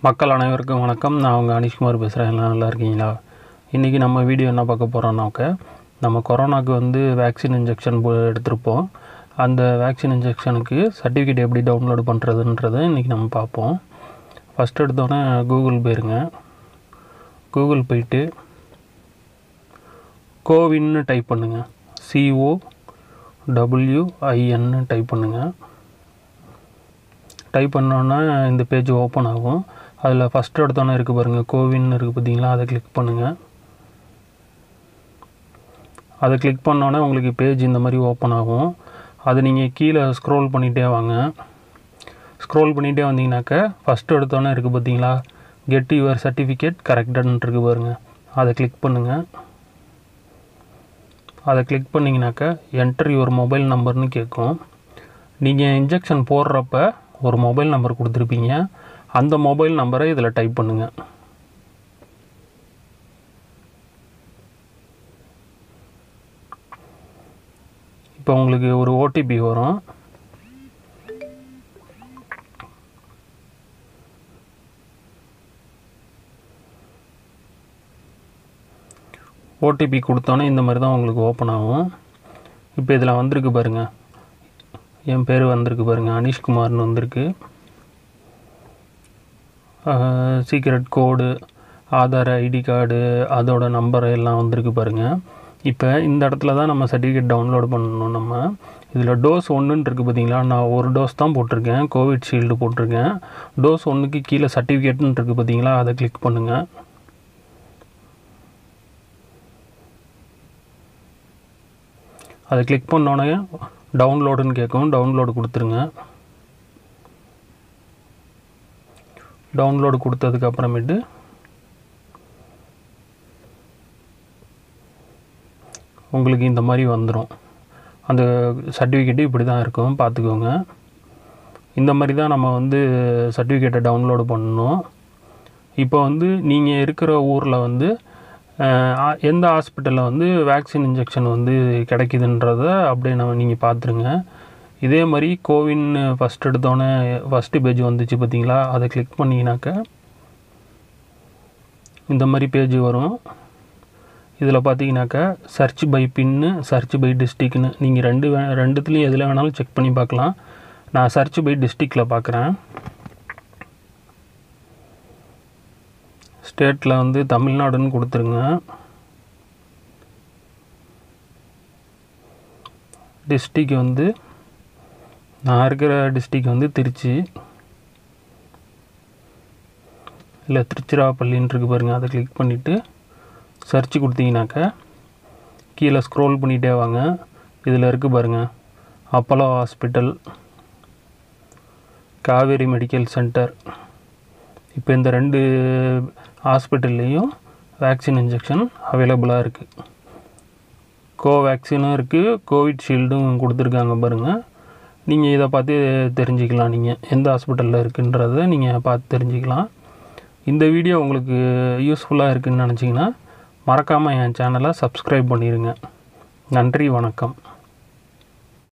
மக்கள் அனைவருக்கும் வணக்கம் நான் உங்கள் அனிஷ்குமார் பேசுகிறேன் எல்லாம் நல்லா இருக்கீங்களா இன்றைக்கி நம்ம வீடியோ என்ன பார்க்க போகிறோம்னாக்க நம்ம கொரோனாக்கு வந்து வேக்சின் இன்ஜெக்ஷன் எடுத்திருப்போம் அந்த வேக்சின் இன்ஜெக்ஷனுக்கு சர்டிஃபிகேட் எப்படி டவுன்லோடு பண்ணுறதுன்றதை இன்றைக்கி நம்ம பார்ப்போம் ஃபஸ்ட் எடுத்தோன்னே கூகுள் போயிருங்க கூகுள் போயிட்டு கோவின்னு டைப் பண்ணுங்கள் சிஓ டபிள்யூஐஎன்னு டைப் பண்ணுங்கள் டைப் பண்ணோன்னா இந்த பேஜ் ஓப்பன் ஆகும் அதில் ஃபஸ்ட்டு எடுத்தோன்னே இருக்குது பாருங்கள் கோவின் இருக்குது பார்த்தீங்களா அதை கிளிக் பண்ணுங்கள் அதை கிளிக் பண்ணோன்னே உங்களுக்கு பேஜ் இந்த மாதிரி ஓப்பன் ஆகும் அது நீங்கள் கீழே ஸ்க்ரோல் பண்ணிகிட்டே வாங்க ஸ்க்ரோல் பண்ணிகிட்டே வந்தீங்கன்னாக்க ஃபஸ்ட்டு எடுத்தோன்னே இருக்குது பார்த்தீங்களா கெட் யுவர் சர்டிஃபிகேட் கரெக்டட்னு இருக்கு பாருங்கள் அதை கிளிக் பண்ணுங்கள் அதை கிளிக் பண்ணிங்கனாக்க என்டர் யுவர் மொபைல் நம்பர்னு கேட்கும் நீங்கள் இன்ஜெக்ஷன் போடுறப்ப ஒரு மொபைல் நம்பர் கொடுத்துருப்பீங்க அந்த மொபைல் நம்பரை இதில் டைப் பண்ணுங்கள் இப்போ உங்களுக்கு ஒரு ஓடிபி வரும் ஓடிபி கொடுத்தோன்னே இந்த மாதிரி தான் உங்களுக்கு ஓப்பன் ஆகும் இப்போ இதில் வந்திருக்கு பாருங்கள் என் பேர் வந்திருக்கு பாருங்கள் அனீஷ்குமார்னு வந்திருக்கு secret code Aadhaar ID card அதோட நம்பர் எல்லாம் வந்திருக்கு பாருங்கள் இப்போ இந்த இடத்துல தான் நம்ம சர்டிஃபிகேட் டவுன்லோட் பண்ணணும் நம்ம இதில் டோஸ் ஒன்றுன்னு இருக்குது பார்த்தீங்களா நான் ஒரு டோஸ் தான் போட்டிருக்கேன் கோவிட் ஷீல்டு போட்டிருக்கேன் டோஸ் ஒன்றுக்கு கீழே சர்டிஃபிகேட்னு இருக்குது பார்த்தீங்களா அதை கிளிக் பண்ணுங்கள் அதை கிளிக் பண்ணோன்னே டவுன்லோடுன்னு கேட்கும் டவுன்லோடு கொடுத்துருங்க டவுன்லோடு கொடுத்ததுக்கு அப்புறமேட்டு உங்களுக்கு இந்த மாதிரி வந்துடும் அந்த சர்டிஃபிகேட்டு இப்படி தான் இருக்கும் பார்த்துக்கோங்க இந்த மாதிரி தான் நம்ம வந்து சர்டிஃபிகேட்டை டவுன்லோடு பண்ணணும் இப்போ வந்து நீங்கள் இருக்கிற ஊரில் வந்து அஹ், எந்த ஹாஸ்பிட்டலில் வந்து வேக்சின் இன்ஜெக்ஷன் வந்து கிடைக்குதுன்றத அப்படியே நம்ம நீங்கள் பார்த்துருங்க இதே மாதிரி கோவின் ஃபஸ்ட் எடுத்தோன்னே ஃபஸ்ட்டு பேஜ் வந்துச்சு பார்த்தீங்களா அதை கிளிக் பண்ணிங்கனாக்க இந்த மாதிரி பேஜ் வரும் இதில் பார்த்தீங்கன்னாக்கா சர்ச் பை பின்னு சர்ச் பை டிஸ்ட்ரிக்னு நீங்கள் ரெண்டு வே ரெண்டுத்துலேயும் எதில் வேணாலும் செக் பண்ணி பார்க்கலாம் நான் சர்ச் பை டிஸ்ட்ரிக்டில் பார்க்குறேன் ஸ்டேட்டில் வந்து தமிழ்நாடுன்னு கொடுத்துருங்க டிஸ்ட்ரிக் வந்து நான் இருக்கிற டிஸ்ட்ரிக் வந்து திருச்சி இல்லை திருச்சிராப்பள்ளின்னு இருக்கு பாருங்கள் அதை கிளிக் பண்ணிவிட்டு சர்ச் கொடுத்தீங்கன்னாக்கா கீழே ஸ்க்ரோல் பண்ணிகிட்டே வாங்க இதில் இருக்குது பாருங்கள் Apollo hospital Kaveri medical centre இப்போ இந்த ரெண்டு ஹாஸ்பிட்டல்லையும் வேக்சின் இன்ஜெக்ஷன் அவைலபிளாக இருக்குது கோவேக்சினும் இருக்குது கோவிட் ஷீல்டும் கொடுத்துருக்காங்க பாருங்கள் நீங்கள் இதை பார்த்து தெரிஞ்சுக்கலாம் நீங்கள் எந்த ஹாஸ்பிட்டலில் இருக்குன்றதை நீங்கள் பார்த்து தெரிஞ்சுக்கலாம் இந்த வீடியோ உங்களுக்கு யூஸ்ஃபுல்லாக இருக்குன்னு நினச்சிங்கன்னா மறக்காமல் என் சேனலை சப்ஸ்கிரைப் பண்ணிடுங்க நன்றி வணக்கம்